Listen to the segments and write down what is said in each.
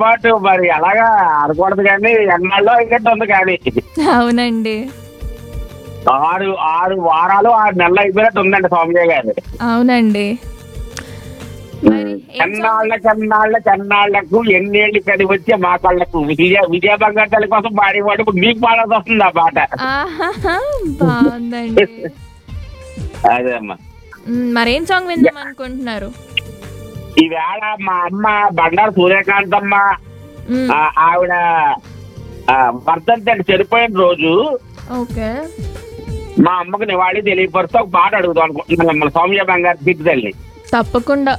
పాటు మరి అలాగా అనకూడదు కానీ ఎన్నాళ్ళలో అయ్యేట్టు ఉంది కానీ అవునండి ఆరు ఆరు వారాలు ఆరు నెలలు అయిపోయినట్టు ఉందండి సౌమ్య గారు అవునండి మరి ఏం చెన్నాళ్ళ చెన్నాళ్ళ చెన్నాళ్లకు ఎన్నేళ్ళు కడి వచ్చే మా కళ్ళకు విజయ విజయ బంగారు కోసం పాడేవాడు ఇప్పుడు మీకు పాడాల్సి వస్తుంది ఆ పాట ఆహాహా, బాగుందండి అదే అమ్మా మ్, మరేం సాంగ్ విందాం అనుకుంటున్నారు ఈవేళ మా అమ్మ బండారు సూర్యకాంతమ్మ మ్, ఆ, ఆవిడ ఆ, వర్ధంతి అంటే చనిపోయిన రోజు ఓకే మా అమ్మకు నివాళి తెలియపరుస్తూ ఒక పాట అడుగుతాం అనుకుంటున్నాను మన సౌమ్య బంగారు బిడ్డ తల్లి తప్పకుండా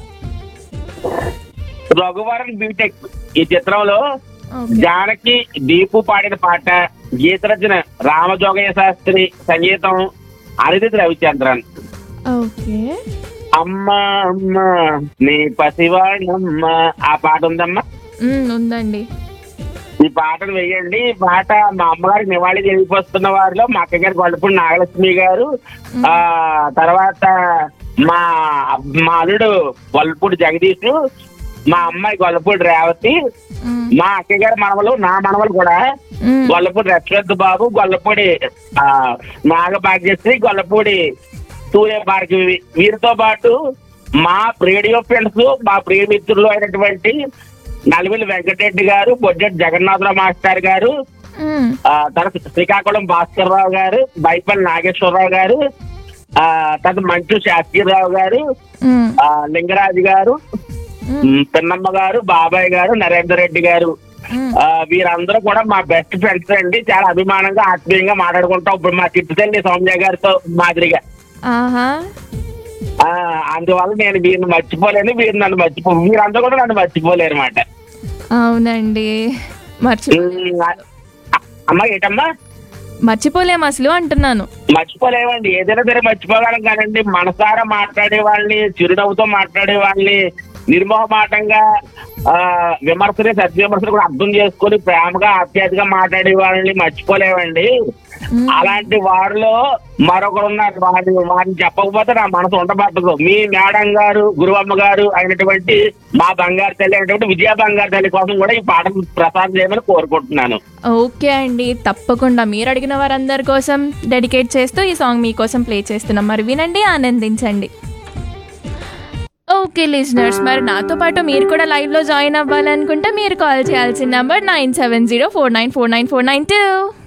రఘువరన్ బీటెక్ ఈ చిత్రంలో ఓకే జానకి దీపు పాడిన పాట గీత రచన రామజోగయ్య శాస్త్రి సంగీతం అనిదిత్ రవిచంద్రన్ ఓకే అమ్మ అమ్మ నీ పసివాడమ్మ ఆ పాట ఉందమ్మా మ్, ఉందండి ఈ పాటను వేయండి ఈ పాట మా అమ్మగారికి నివాళి తెలియపోస్తున్న వారిలో మా అక్కగారి గొల్లపూడి నాగలక్ష్మి గారు ఆ తర్వాత మా మా అల్లుడు గొల్లపూడి జగదీష్ మా అమ్మాయి గొల్లపూడి రేవతి మ్, మా అక్కగారి మనవలు నా మనవలు కూడా మ్, గొల్లపూడి రక్షత్ బాబు గొల్లపూడి ఆ, నాగభాగ్యశ్రీ గొల్లపూడి సూర్య భార్గవి వీరితో పాటు మా రేడియో ఫ్రెండ్స్ మా ప్రియమిత్రులు అయినటువంటి నలిమిలి వెంకటరెడ్డి గారు బొడ్జెట్ జగన్నాథరావు మాస్టర్ గారు మ్, ఆ, తర్వాత శ్రీకాకుళం భాస్కర్రావు గారు బైపల్లి నాగేశ్వరరావు గారు ఆ తర్వాత మంచు శాస్త్రిరావు గారు మ్, ఆ, లింగరాజు గారు మ్, ఉమ్, పిన్నమ్మ గారు బాబాయ్ గారు నరేందర్ రెడ్డి గారు మ్. ఆ, వీరందరూ కూడా మా బెస్ట్ ఫ్రెండ్స్ అండి చాలా అభిమానంగా ఆత్మీయంగా మాట్లాడుకుంటాం ఇప్పుడు మా చిట్టుతల్లి సౌమ్య గారితో మాదిరిగా ఆహా ఆ, అందువల్ల నేను వీరిని మర్చిపోలేను వీరు నన్ను మర్చిపో మీరందరూ కూడా నన్ను మర్చిపోలేరు అనమాట అవునండి మర్చి అమ్మ ఏంటమ్మా మర్చిపోలేం అసలు అంటున్నాను మర్చిపోలేమండి ఏదైనా సరే మర్చిపోగలం కానండి మనసారా మాట్లాడే వాళ్ళని చిరునవ్వుతో మాట్లాడే వాళ్ళని నిర్మోహమాటంగా ఆ విమర్శని సద్విమర్శలు కూడా అర్థం చేసుకొని ప్రేమగా ఆప్యాయతగా మాట్లాడే వాళ్ళని మర్చిపోలేమండి మ్, అలాంటి వారిలో మరొకరు ఉన్నారు వారిని వారిని చెప్పకపోతే నా మనసు ఉండబట్టదు మీ మేడం గారు గురువమ్మ గారు అయినటువంటి మా బంగారు తల్లి అయినటువంటి విజయ బంగారు తల్లి కోసం కూడా ఈ పాట ప్రసాదం చేయమని కోరుకుంటున్నాను ఓకే అండి తప్పకుండా మీరు అడిగిన వారందరి కోసం డెడికేట్ చేస్తూ ఈ సాంగ్ మీకోసం ప్లే చేస్తున్నాం మరి వినండి ఆనందించండి ఓకే లిజనర్స్ మరి నాతో పాటు మీరు కూడా లైవ్లో జాయిన్ అవ్వాలనుకుంటే మీరు కాల్ చేయాల్సిన number nine seven zero four nine four nine four nine two